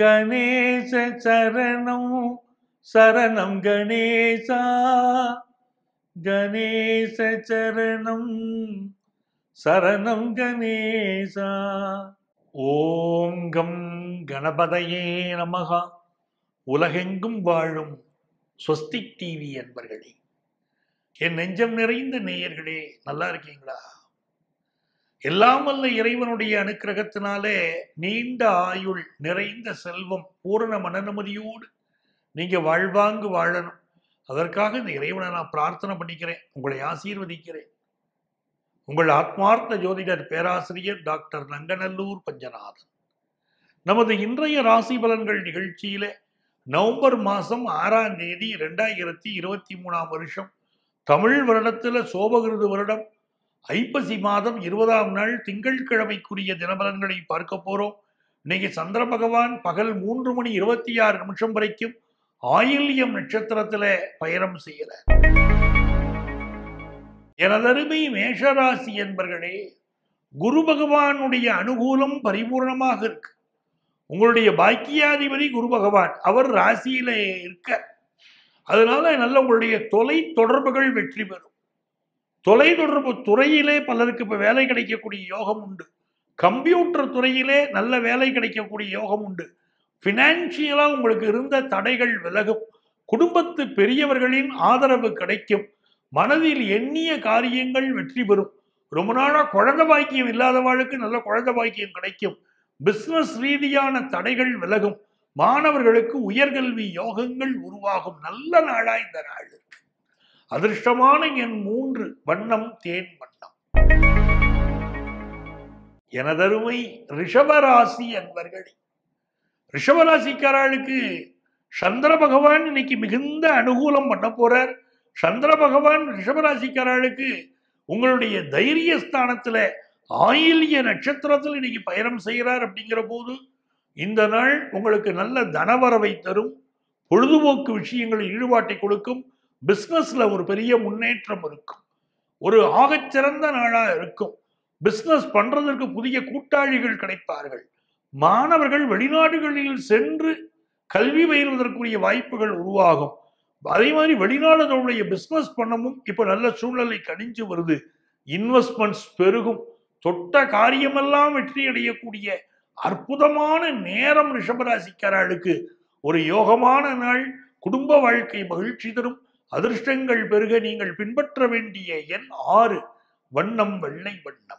கணேச சரணம் சரணம் கணேசா கணேச சரணம் சரணம் கணேசா ஓம் கம் கணபதையே நமகா உலகெங்கும் வாழும் ஸ்வஸ்திக் டிவி என்பர்களே என் நெஞ்சம் நிறைந்த நேயர்களே நல்லா இருக்கீங்களா எல்லாம் வல்ல இறைவனுடைய அனுக்கிரகத்தினாலே நீண்ட ஆயுள் நிறைந்த செல்வம் பூரண மனநிம்மதியோடு நீங்க வாழ்வாங்கு வாழணும் அதற்காக இந்த இறைவனை நான் பிரார்த்தனை பண்ணிக்கிறேன் உங்களை ஆசீர்வதிக்கிறேன் உங்கள் ஆத்மார்த்த ஜோதிடர் பேராசிரியர் டாக்டர் நங்கநல்லூர் பஞ்சநாதன் நமது இன்றைய ராசி பலன்கள் நிகழ்ச்சியில நவம்பர் மாதம் ஆறாம் தேதி ரெண்டாயிரத்தி இருபத்தி மூணாம் வருஷம் தமிழ் வருடத்துல சோபகிருது வருடம் ஐப்பசி மாதம் இருபதாம் நாள் திங்கட்கிழமைக்குரிய தினபலன்களை பார்க்க போறோம் இன்னைக்கு சந்திர பகவான் பகல் மூன்று மணி இருபத்தி ஆறு நிமிஷம் வரைக்கும் ஆயில்யம் நட்சத்திரத்துல பயணம் செய்யற எனதருமை மேஷராசி என்பர்களே குரு பகவானுடைய அனுகூலம் பரிபூர்ணமாக இருக்கு உங்களுடைய பாக்கியாதிபதி குரு பகவான் அவர் ராசியில இருக்க அதனால நல்ல உங்களுடைய தொலை தொடர்புகள் வெற்றி பெறும் தொலை தொடர்பு துறையிலே பலருக்கு இப்ப வேலை கிடைக்கக்கூடிய யோகம் உண்டு கம்ப்யூட்டர் துறையிலே நல்ல வேலை கிடைக்கக்கூடிய யோகம் உண்டு பினான்சியலா உங்களுக்கு இருந்த தடைகள் விலகும் குடும்பத்து பெரியவர்களின் ஆதரவு கிடைக்கும் மனதில் எண்ணிய காரியங்கள் வெற்றி பெறும் ரொம்ப நாளா குழந்தை பாக்கியம் இல்லாதவாளுக்கு நல்ல குழந்தை பாக்கியம் கிடைக்கும் பிசினஸ் ரீதியான தடைகள் விலகும் மாணவர்களுக்கு உயர்கல்வி யோகங்கள் உருவாகும் நல்ல நாளா இந்த நாள் இருக்கு அதிர்ஷ்டமான என் மூன்று வண்ணம் தேன் வண்ணம் எனதருமை ரிஷபராசி என்பர்களே ரிஷபராசிக்காரர்களுக்கு சந்திர பகவான் இன்னைக்கு மிகுந்த அனுகூலம் பண்ண போறார் சந்திர பகவான் ரிஷபராசிக்காரர்களுக்கு உங்களுடைய தைரிய ஸ்தானத்துல ஆயில்ய நட்சத்திரத்தில் இன்னைக்கு பயணம் செய்கிறார் அப்படிங்கிற போது இந்த நாள் உங்களுக்கு நல்ல தனவரவை தரும் பொழுதுபோக்கு விஷயங்களில் ஈடுபாட்டை கொடுக்கும் பிஸ்னஸ்ல ஒரு பெரிய முன்னேற்றம் இருக்கும் ஒரு ஆகச்சிறந்த நாளா இருக்கும் பிஸ்னஸ் பண்றதற்கு புதிய கூட்டாளிகள் கிடைப்பார்கள் மாணவர்கள் வெளிநாடுகளில் சென்று கல்வி பயில்வதற்குரிய வாய்ப்புகள் உருவாகும் அதே மாதிரி வெளிநாடுகளுடைய பிஸ்னஸ் பண்ணவும் இப்ப நல்ல சூழ்நிலை கணிஞ்சு வருது இன்வெஸ்ட்மெண்ட்ஸ் பெருகும் தொட்ட காரியமெல்லாம் வெற்றி அடையக்கூடிய அற்புதமான நேரம் ரிஷபராசிக்காரர்களுக்கு ஒரு யோகமான நாள் குடும்ப வாழ்க்கை மகிழ்ச்சி தரும் அதிர்ஷ்டங்கள் பெருக நீங்கள் பின்பற்ற வேண்டிய எண் ஆறு வண்ணம் வெள்ளை வண்ணம்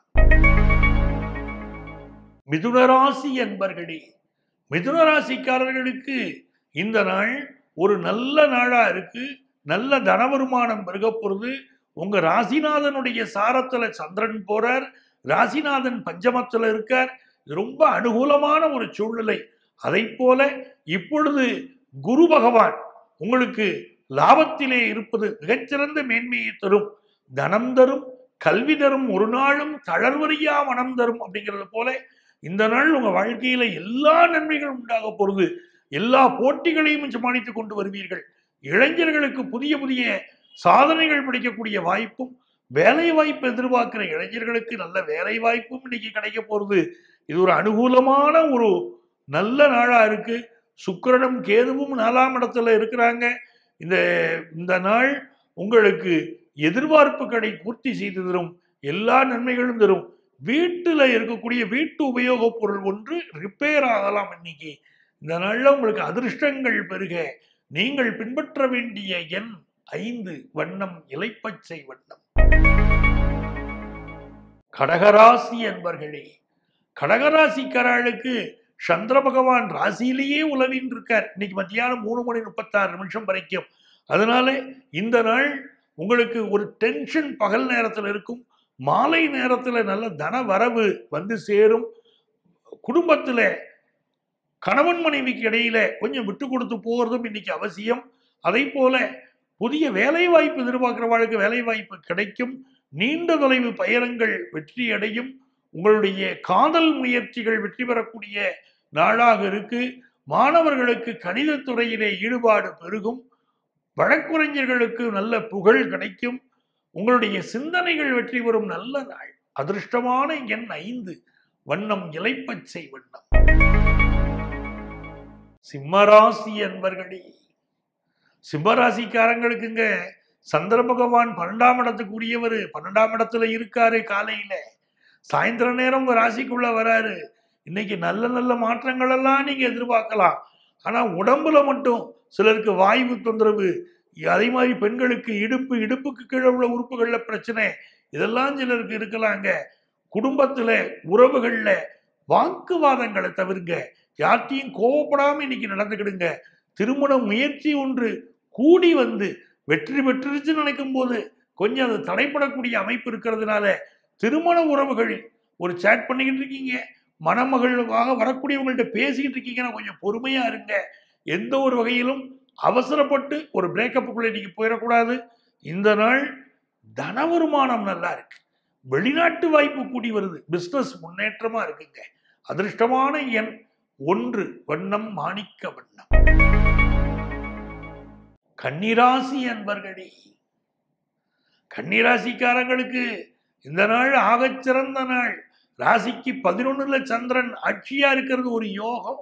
மிதுனராசி என்பர்களே மிதுனராசிக்காரர்களுக்கு இந்த நாள் ஒரு நல்ல நாளா இருக்கு நல்ல தன வருமானம் பெருக போறது உங்க ராசிநாதனுடைய சாரத்துல சந்திரன் போறார் ராசிநாதன் பஞ்சமத்துல இருக்கார் இது ரொம்ப அனுகூலமான ஒரு சூழ்நிலை அதை போல இப்பொழுது குரு பகவான் உங்களுக்கு லாபத்திலே இருப்பது மிகச்சிறந்த மேன்மையை தரும் தனம் தரும் கல்வி தரும் ஒரு நாளும் தளர்வறியா மனம் தரும் அப்படிங்கிறது போல இந்த நாள் உங்க வாழ்க்கையில எல்லா நன்மைகளும் உண்டாக போறது எல்லா போட்டிகளையும் சமாளித்துக் கொண்டு வருவீர்கள் இளைஞர்களுக்கு புதிய புதிய சாதனைகள் படிக்கக்கூடிய வாய்ப்பும் வேலை வாய்ப்பு எதிர்பார்க்கிற இளைஞர்களுக்கு நல்ல வேலை வாய்ப்பும் இன்னைக்கு கிடைக்க போறது இது ஒரு அனுகூலமான ஒரு நல்ல நாளா இருக்கு சுக்கிரனும் கேதுவும் நாலாம் இடத்துல இருக்கிறாங்க இந்த இந்த நாள் உங்களுக்கு எதிர்பார்ப்புகளை பூர்த்தி செய்து தரும் எல்லா நன்மைகளும் தரும் வீட்டுல இருக்கக்கூடிய வீட்டு உபயோகப் பொருள் ஒன்று ரிப்பேர் ஆகலாம் இன்னைக்கு இந்த நாள்ல உங்களுக்கு அதிர்ஷ்டங்கள் பெருக நீங்கள் பின்பற்ற வேண்டிய எண் ஐந்து வண்ணம் இலைப்பச்சை வண்ணம் கடகராசி என்பர்களே கடகராசிக்காரர்களுக்கு சந்திர பகவான் ராசியிலேயே உலவின் இருக்கார் இன்னைக்கு மத்தியானம் மூணு மணி முப்பத்தாறு நிமிஷம் வரைக்கும் அதனால இந்த நாள் உங்களுக்கு ஒரு டென்ஷன் பகல் நேரத்தில் இருக்கும் மாலை நேரத்தில் நல்ல தன வரவு வந்து சேரும் குடும்பத்துல கணவன் மனைவிக்கு இடையில கொஞ்சம் விட்டு கொடுத்து போகிறதும் இன்னைக்கு அவசியம் அதை போல புதிய வேலை வாய்ப்பு எதிர்பார்க்கிறவர்களுக்கு வேலை வாய்ப்பு கிடைக்கும் நீண்ட தொலைவு பயணங்கள் வெற்றி அடையும் உங்களுடைய காதல் முயற்சிகள் வெற்றி பெறக்கூடிய நாளாக இருக்கு மாணவர்களுக்கு கணிதத் துறையிலே ஈடுபாடு பெருகும் வழக்குரைஞர்களுக்கு நல்ல புகழ் கிடைக்கும் உங்களுடைய சிந்தனைகள் வெற்றி பெறும் நல்ல நாள் அதிர்ஷ்டமான எண் ஐந்து வண்ணம் இலைப்பச்சை வண்ணம் சிம்மராசி என்பர்களே சிம்மராசிக்காரங்களுக்குங்க சந்திர பகவான் பன்னெண்டாம் இடத்துக்கு உரியவர் பன்னெண்டாம் இடத்துல இருக்காரு காலையில சாயந்தர நேரம் உங்க ராசிக்குள்ள வராரு இன்னைக்கு நல்ல நல்ல மாற்றங்கள் எல்லாம் நீங்க எதிர்பார்க்கலாம் ஆனா உடம்புல மட்டும் சிலருக்கு வாய்வு தொந்தரவு அதே மாதிரி பெண்களுக்கு இடுப்பு இடுப்புக்கு கீழே உள்ள உறுப்புகள்ல பிரச்சனை இதெல்லாம் சிலருக்கு இருக்கலாங்க குடும்பத்துல உறவுகள்ல வாக்குவாதங்களை தவிர்ங்க யார்ட்டையும் கோவப்படாம இன்னைக்கு நடந்துக்கிடுங்க திருமண முயற்சி ஒன்று கூடி வந்து வெற்றி பெற்றுருச்சுன்னு நினைக்கும் போது கொஞ்சம் அது தடைப்படக்கூடிய அமைப்பு இருக்கிறதுனால திருமண உறவுகளில் ஒரு சேட் பண்ணிக்கிட்டு இருக்கீங்க மணமகளுக்காக வரக்கூடியவங்கள்ட்ட பேசிக்கிட்டு இருக்கீங்கன்னா கொஞ்சம் பொறுமையா இருங்க எந்த ஒரு வகையிலும் அவசரப்பட்டு ஒரு பிரேக்கப்புக்குள்ள இன்னைக்கு போயிடக்கூடாது இந்த நாள் தன வருமானம் நல்லா இருக்கு வெளிநாட்டு வாய்ப்பு கூடி வருது பிசினஸ் முன்னேற்றமா இருக்குங்க அதிர்ஷ்டமான எண் ஒன்று வண்ணம் மாணிக்க வண்ணம் கன்னிராசி அன்பர்களே கன்னிராசிக்காரங்களுக்கு இந்த நாள் ஆகச் சிறந்த நாள் ராசிக்கு பதினொன்னுல சந்திரன் ஆட்சியா இருக்கிறது ஒரு யோகம்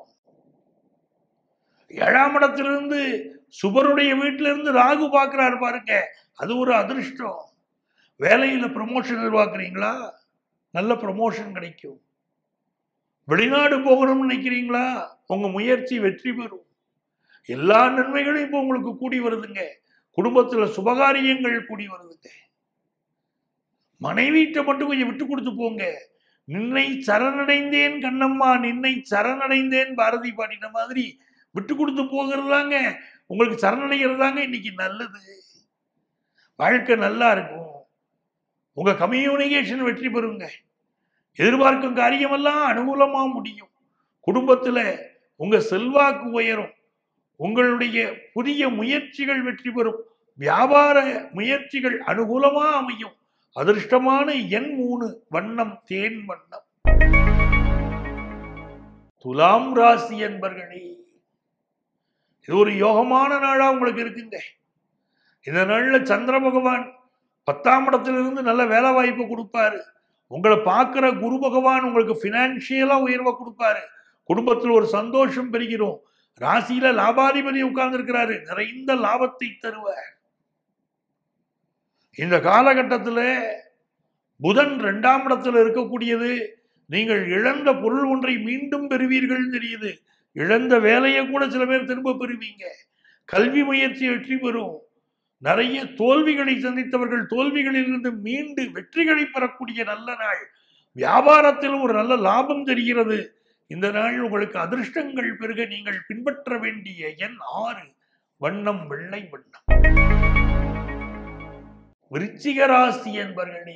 ஏழாம் இடத்திலிருந்து சுபருடைய வீட்டில இருந்து ராகு பார்க்கிறாரு பாருங்க அது ஒரு அதிர்ஷ்டம் வேலையில ப்ரமோஷன் எதிர்பார்க்குறீங்களா நல்ல ப்ரமோஷன் கிடைக்கும் வெளிநாடு போகணும்னு நினைக்கிறீங்களா உங்க முயற்சி வெற்றி பெறும் எல்லா நன்மைகளும் இப்போ உங்களுக்கு கூடி வருதுங்க குடும்பத்துல சுபகாரியங்கள் கூடி வருதுங்க மனைவிட்ட மட்டும் கொஞ்சம் விட்டு கொடுத்து போங்க நின்னை சரணடைந்தேன் கண்ணம்மா நின்னை சரணடைந்தேன் பாரதி பாடின மாதிரி விட்டு கொடுத்து போகிறது தாங்க உங்களுக்கு சரணடைகிறது தாங்க இன்னைக்கு நல்லது வாழ்க்கை நல்லா இருக்கும் உங்க கம்யூனிகேஷன் வெற்றி பெறுங்க எதிர்பார்க்கும் காரியமெல்லாம் அனுகூலமா முடியும் குடும்பத்துல உங்க செல்வாக்கு உயரும் உங்களுடைய புதிய முயற்சிகள் வெற்றி பெறும் வியாபார முயற்சிகள் அனுகூலமா அமையும் அதிர்ஷ்டமான எண் மூணு வண்ணம் தேன் வண்ணம் துலாம் ராசி என்பர்களே இது ஒரு யோகமான நாளா உங்களுக்கு இருக்குங்க இந்த நாள்ல சந்திர பகவான் பத்தாம் இடத்திலிருந்து நல்ல வேலை வாய்ப்பு கொடுப்பாரு உங்களை பார்க்கிற குரு பகவான் உங்களுக்கு பினான்சியலா உயர்வை கொடுப்பாரு குடும்பத்தில் ஒரு சந்தோஷம் பெறுகிறோம் ராசியில லாபாதிபதி உட்கார்ந்து இருக்கிறாரு நிறைந்த லாபத்தை தருவார் இந்த காலகட்டத்தில் புதன் இரண்டாம் இடத்துல இருக்கக்கூடியது நீங்கள் இழந்த பொருள் ஒன்றை மீண்டும் பெறுவீர்கள் தெரியுது இழந்த வேலையை கூட சில பேர் திரும்ப பெறுவீங்க கல்வி முயற்சி வெற்றி பெறும் நிறைய தோல்விகளை சந்தித்தவர்கள் தோல்விகளிலிருந்து மீண்டு வெற்றிகளை பெறக்கூடிய நல்ல நாள் வியாபாரத்திலும் ஒரு நல்ல லாபம் தெரிகிறது இந்த நாள் உங்களுக்கு அதிர்ஷ்டங்கள் பெருக நீங்கள் பின்பற்ற வேண்டிய எண் ஆறு வண்ணம் வெள்ளை வண்ணம் விருச்சிக ராசி என்பர்களே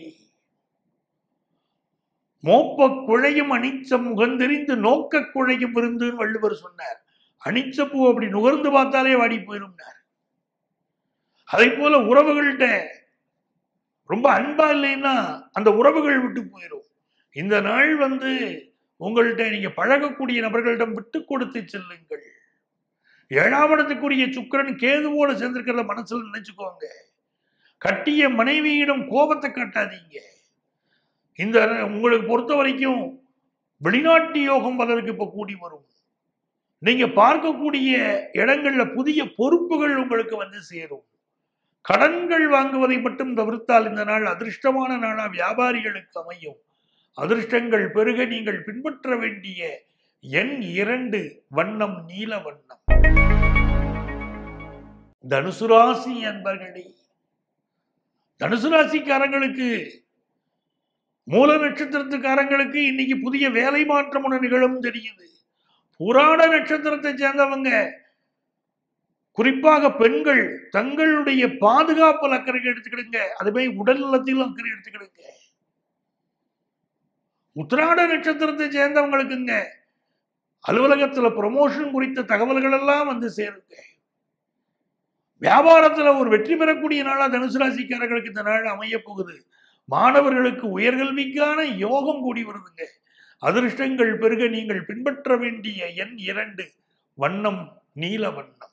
மோப்ப குழையும் அனிச்சம் முகந்தெறிந்து நோக்க குழையும் விருந்துன்னு வள்ளுவர் சொன்னார் அனிச்ச பூ அப்படி நுகர்ந்து பார்த்தாலே வாடி போயிருந்தார் அதே போல உறவுகள்கிட்ட ரொம்ப அன்பா இல்லைன்னா அந்த உறவுகள் விட்டு போயிடும் இந்த நாள் வந்து உங்கள்கிட்ட நீங்க பழகக்கூடிய நபர்களிடம் விட்டு கொடுத்து செல்லுங்கள் ஏழாம் இடத்துக்குரிய சுக்கரன் கேதுவோட சேர்ந்திருக்கிறத மனசுல நினைச்சுக்கோங்க கட்டிய மனைவியிடம் கோபத்தை காட்டாதீங்க இந்த உங்களுக்கு பொறுத்த வரைக்கும் வெளிநாட்டு யோகம் பலருக்கு இப்ப கூடி வரும் நீங்க பார்க்கக்கூடிய இடங்கள்ல புதிய பொறுப்புகள் உங்களுக்கு வந்து சேரும் கடன்கள் வாங்குவதை மட்டும் தவிர்த்தால் இந்த நாள் அதிர்ஷ்டமான நாளா வியாபாரிகளுக்கு அமையும் அதிர்ஷ்டங்கள் பெருக நீங்கள் பின்பற்ற வேண்டிய எண் இரண்டு வண்ணம் நீல வண்ணம் தனுசு ராசி அன்பர்களே தனுசு ராசிக்காரங்களுக்கு மூல நட்சத்திரத்துக்காரங்களுக்கு இன்னைக்கு புதிய வேலை மாற்றம் ஒன்று நிகழும் தெரியுது புராண நட்சத்திரத்தை சேர்ந்தவங்க குறிப்பாக பெண்கள் தங்களுடைய பாதுகாப்பு அக்கறை எடுத்துக்கிடுங்க அதுவே உடல் நலத்திலும் அக்கறை எடுத்துக்கிடுங்க உத்திராட நட்சத்திரத்தை சேர்ந்தவங்களுக்குங்க அலுவலகத்துல ப்ரொமோஷன் குறித்த தகவல்கள் எல்லாம் வந்து சேருங்க வியாபாரத்துல ஒரு வெற்றி பெறக்கூடிய நாளா தனுசு ராசிக்காரர்களுக்கு இந்த நாள் அமைய போகுது மாணவர்களுக்கு உயர்கல்விக்கான யோகம் கூடி வருதுங்க அதிர்ஷ்டங்கள் பெருக நீங்கள் பின்பற்ற வேண்டிய எண் இரண்டு வண்ணம் நீல வண்ணம்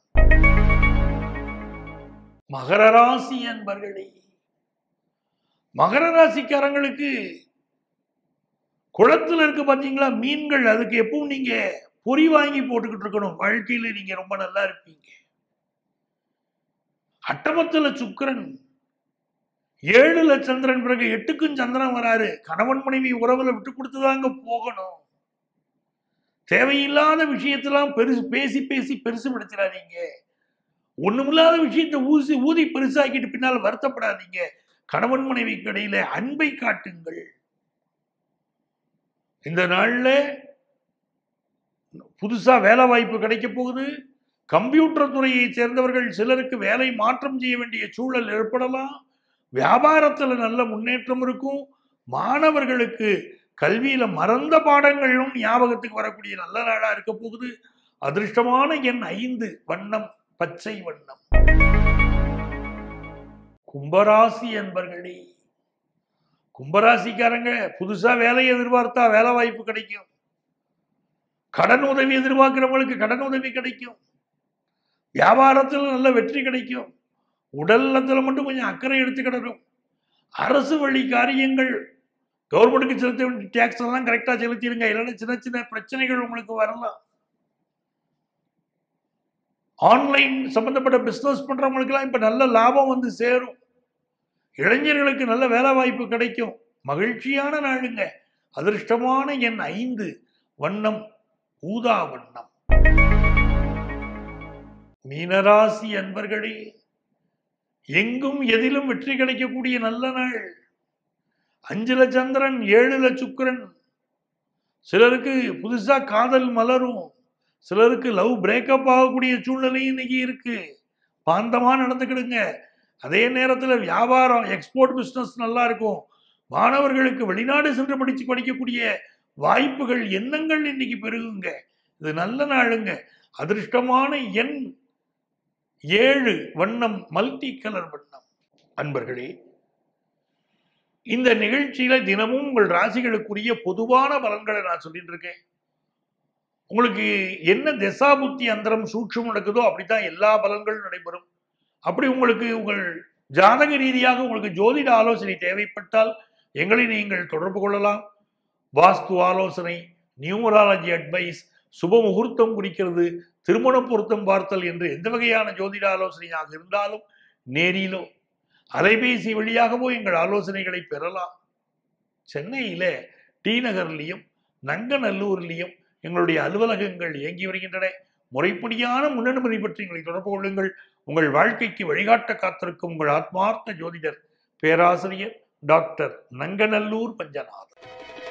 மகர ராசி அன்பர்களே மகர ராசிக்காரங்களுக்கு குளத்துல இருக்கு பாத்தீங்களா மீன்கள் அதுக்கு எப்பவும் நீங்க பொறி வாங்கி போட்டுக்கிட்டு இருக்கணும் வாழ்க்கையில நீங்க ரொம்ப நல்லா இருப்பீங்க அட்டமத்துல சுக்கிரன் ஏழுல சந்திரன் பிறகு எட்டுக்கும் சந்திரன் வராரு கணவன் மனைவி உறவுல விட்டு கொடுத்துதாங்க போகணும் தேவையில்லாத விஷயத்தெல்லாம் பெருசு பேசி பேசி பெருசு படுத்திடாதீங்க ஒண்ணுமில்லாத விஷயத்தை ஊசி ஊதி பெருசாக்கிட்டு பின்னால் வருத்தப்படாதீங்க கணவன் மனைவிக்கு இடையில அன்பை காட்டுங்கள் இந்த நாள்ல புதுசா வேலை வாய்ப்பு கிடைக்க போகுது கம்ப்யூட்டர் துறையை சேர்ந்தவர்கள் சிலருக்கு வேலை மாற்றம் செய்ய வேண்டிய சூழல் ஏற்படலாம் வியாபாரத்துல நல்ல முன்னேற்றம் இருக்கும் மாணவர்களுக்கு கல்வியில மறந்த பாடங்களும் ஞாபகத்துக்கு வரக்கூடிய நல்ல நாளா இருக்க போகுது அதிர்ஷ்டமான எண் ஐந்து வண்ணம் பச்சை வண்ணம் கும்பராசி என்பர்களே கும்பராசிக்காரங்க புதுசா வேலையை எதிர்பார்த்தா வேலை வாய்ப்பு கிடைக்கும் கடன் உதவி எதிர்பார்க்கிறவங்களுக்கு கடன் உதவி கிடைக்கும் வியாபாரத்தில் நல்ல வெற்றி கிடைக்கும் உடல் நலத்துல மட்டும் கொஞ்சம் அக்கறை எடுத்துக்கிடணும் அரசு வழி காரியங்கள் கவர்மெண்ட்டுக்கு செலுத்த வேண்டிய டேக்ஸ் எல்லாம் கரெக்டாக செலுத்திடுங்க இல்லைன்னா சின்ன சின்ன பிரச்சனைகள் உங்களுக்கு வரலாம் ஆன்லைன் சம்பந்தப்பட்ட பிஸ்னஸ் பண்றவங்களுக்கெல்லாம் இப்ப நல்ல லாபம் வந்து சேரும் இளைஞர்களுக்கு நல்ல வேலை வாய்ப்பு கிடைக்கும் மகிழ்ச்சியான நாளுங்க அதிர்ஷ்டமான எண் ஐந்து வண்ணம் ஊதா வண்ணம் மீனராசி அன்பர்களே எங்கும் எதிலும் வெற்றி கிடைக்கக்கூடிய நல்ல நாள் அஞ்சுல சந்திரன் ஏழுல சுக்கிரன் சிலருக்கு புதுசா காதல் மலரும் சிலருக்கு லவ் பிரேக்கப் ஆகக்கூடிய சூழ்நிலை இன்னைக்கு இருக்கு பாந்தமா நடந்துக்கிடுங்க அதே நேரத்தில் வியாபாரம் எக்ஸ்போர்ட் பிஸ்னஸ் நல்லா இருக்கும் மாணவர்களுக்கு வெளிநாடு சென்று படிச்சு படிக்கக்கூடிய வாய்ப்புகள் எண்ணங்கள் இன்னைக்கு பெருகுங்க இது நல்ல நாளுங்க அதிர்ஷ்டமான எண் ஏழு வண்ணம் மல்டி கலர் வண்ணம் அன்பர்களே இந்த நிகழ்ச்சியில தினமும் உங்கள் ராசிகளுக்குரிய பொதுவான பலன்களை நான் சொல்லிட்டு இருக்கேன் உங்களுக்கு என்ன திசாபுத்தி அந்தரம் சூட்சம் நடக்குதோ அப்படித்தான் எல்லா பலன்களும் நடைபெறும் அப்படி உங்களுக்கு உங்கள் ஜாதக ரீதியாக உங்களுக்கு ஜோதிட ஆலோசனை தேவைப்பட்டால் எங்களை நீங்கள் தொடர்பு கொள்ளலாம் வாஸ்து ஆலோசனை நியூமராலஜி அட்வைஸ் சுப முகூர்த்தம் குறிக்கிறது திருமண பொருத்தம் பார்த்தல் என்று எந்த வகையான ஜோதிட ஆலோசனையாக இருந்தாலும் நேரிலோ அலைபேசி வழியாகவோ எங்கள் ஆலோசனைகளை பெறலாம் சென்னையில டி நகர்லையும் நங்கநல்லூர்லையும் எங்களுடைய அலுவலகங்கள் இயங்கி வருகின்றன முறைப்படியான முன்னனுமதி பற்றி எங்களை தொடர்பு கொள்ளுங்கள் உங்கள் வாழ்க்கைக்கு வழிகாட்ட காத்திருக்கும் உங்கள் ஆத்மார்த்த ஜோதிடர் பேராசிரியர் டாக்டர் நங்கநல்லூர் பஞ்சநாதன்